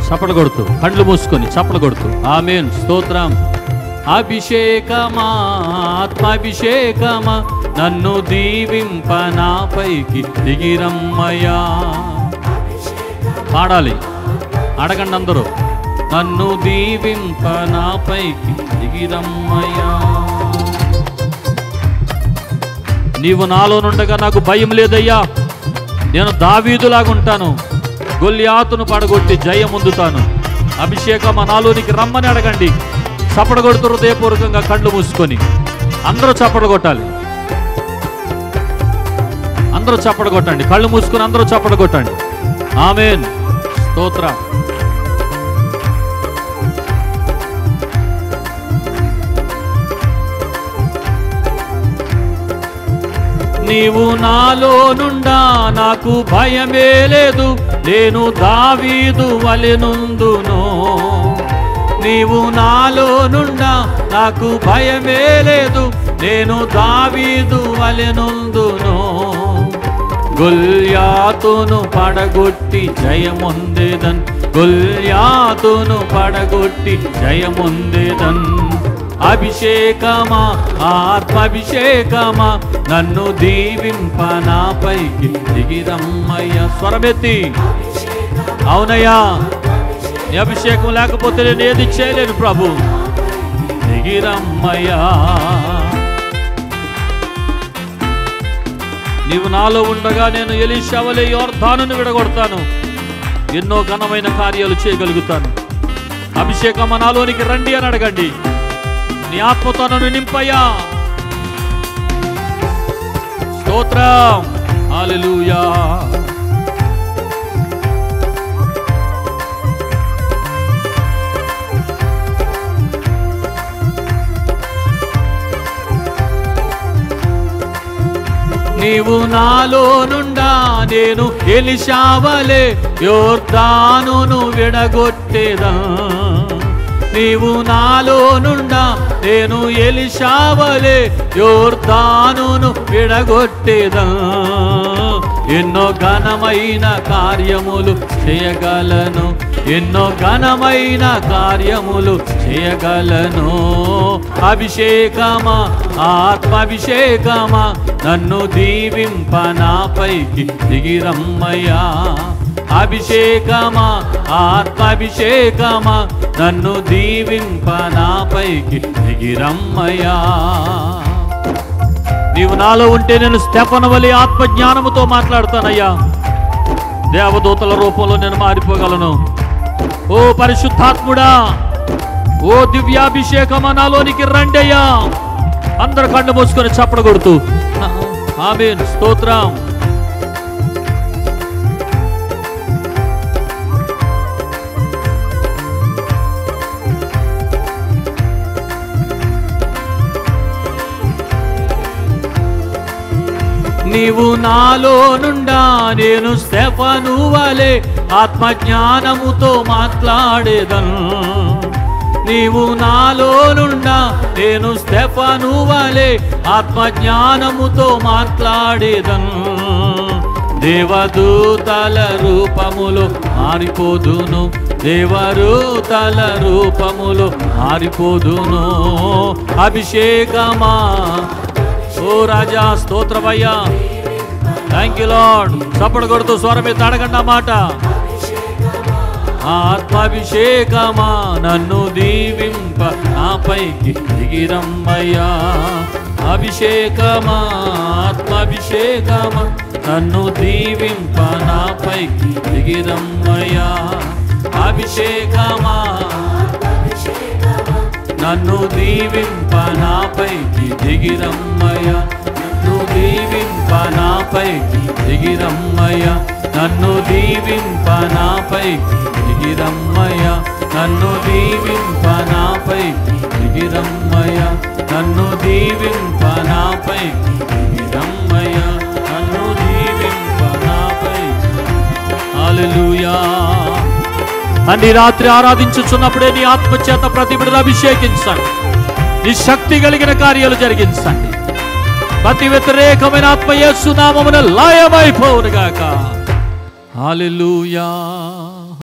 చప్పలు కొడుతూ కళ్ళు మూసుకొని చప్పలు కొడుతూ ఆమెన్ స్తోత్రం అభిషేకమా ఆత్మాభిషేకమా నన్ను దీవింప నాపైకి దిగిరమ్మయ్యా పాడాలి అడగండి అందరూ నన్ను దీవింప నాపైకి దిగిరమ్మయ్యా నీవు నాలో నుండగా నాకు భయం లేదయ్యా నేను దావీదులాగా ఉంటాను గొల్యాతును పడగొట్టి జయం పొందుతాను అభిషేకం నాలోనికి రమ్మని అడగండి చప్పడ కొడుతూ హృదయపూర్వకంగా కళ్ళు మూసుకొని అందరూ చప్పడ కొట్టాలి అందరూ చప్పడ కొట్టండి కళ్ళు మూసుకొని అందరూ చప్పడ కొట్టండి ఆమెన్ స్తోత్ర నీవు నాలో నుండా నాకు భయమే లేదు నేను దావీదు వలెనుందును నీవు నాలో నుండా నాకు భయమే లేదు నేను దావీదు వలెనుందును గొల్యాతును పడగొట్టి జయముందేదన్ గొల్యాతును పడగొట్టి జయముందేదన్ అభిషేకమా ఆత్మాభిషేకమా నన్ను దీవింప నాపైకి దిగిరమ్మయ్య స్వరమెత్తి అవునయ్యా నీ అభిషేకం లేకపోతే నేను ఏది చేయలేను ప్రభు దిగిరమ్మయ్యా నీవు నాలో ఉండగా నేను ఎలీషావలే యోర్ధానుని విడగొడతాను ఎన్నో ఘనమైన కార్యాలు చేయగలుగుతాను అభిషేకం నాలోనికి రండి అని అడగండి నీ ఆత్మతో నన్ను నింపయ్యా స్తోత్రం హల్లెలూయా నీవు నాలో నుండా నేను ఎలిషావలే యోర్దానును విడగొట్టేదా నీవు నాలో నుండా నేను ఎలిషావలే యోర్దానును విడగొట్టేదా ఎన్నో ఘనమైన కార్యములు చేయగలను ఎన్నో ఘనమైన కార్యములు చేయగలను అభిషేకమా ఆత్మాభిషేకమా నన్ను దీవింప నాపైకి దిగిరమ్మయ్యా అభిషేకమా ఆత్మాభిషేకమా నన్ను దీవింప నాపైకి దిగిరమ్మయ్యా నీవు నాలో ఉంటే నేను స్తెఫనవలి ఆత్మజ్ఞానముతో మాట్లాడతానయ్యా దేవదూతల రూపంలో నేను మారిపోగలను ఓ పరిశుద్ధాత్ముడా ఓ దివ్యాభిషేకమా నాలోనికి రండయ్యా అందరు కళ్ళు మూసుకొని చప్పడ కొడుతూ ఆమెన్ స్తోత్రం నీవు నాలో నుండా నేను స్టెఫను వలె ఆత్మజ్ఞానముతో మాట్లాడేదను నీవు నాలో నుండా నేను స్టెఫను వలె ఆత్మజ్ఞానముతో మాట్లాడేదను దేవదూతల రూపములో మారిపోదును దేవదూతల రూపములో మారిపోదును అభిషేకమా ఓ రాజా స్తోత్రమయ్యా థ్యాంక్ యూ లార్డ్ చప్పడు కొడుతూ స్వరం ఎత్తి అడగండి ఆ మాట ఆత్మాభిషేకమా నన్ను దీవింప నాపైకి దిగిరమ్మయ్యా అభిషేకమా ఆత్మాభిషేకమా నన్ను దీవింప నాపైకి దిగిరమ్మయ్యా అభిషేకమా నన్ను దీవింప నాపైకి దిగిరమ్మయ్య నన్ను దీవింప నాపైకి దిగిరమ్మయ్య నన్ను దీవింప నాపైకి దిగిరమ్మయ్య నన్ను దీవింప నాపైకి దిగిరమ్మయ్య నన్ను దీవింప నాపైకి దిగిరమ్మయ్య నన్ను దీవింప నాపైకి హల్లెలూయా అన్ని రాత్రి ఆరాధించుచున్నప్పుడే నీ ఆత్మచేత ప్రతి బిడ్డను అభిషేకించండి నీ శక్తి కలిగిన కార్యాలు జరిగించండి ప్రతి వ్యతిరేకమైన ఆత్మ యేసు నామమున లయమైపోవునుగాక హల్లెలూయా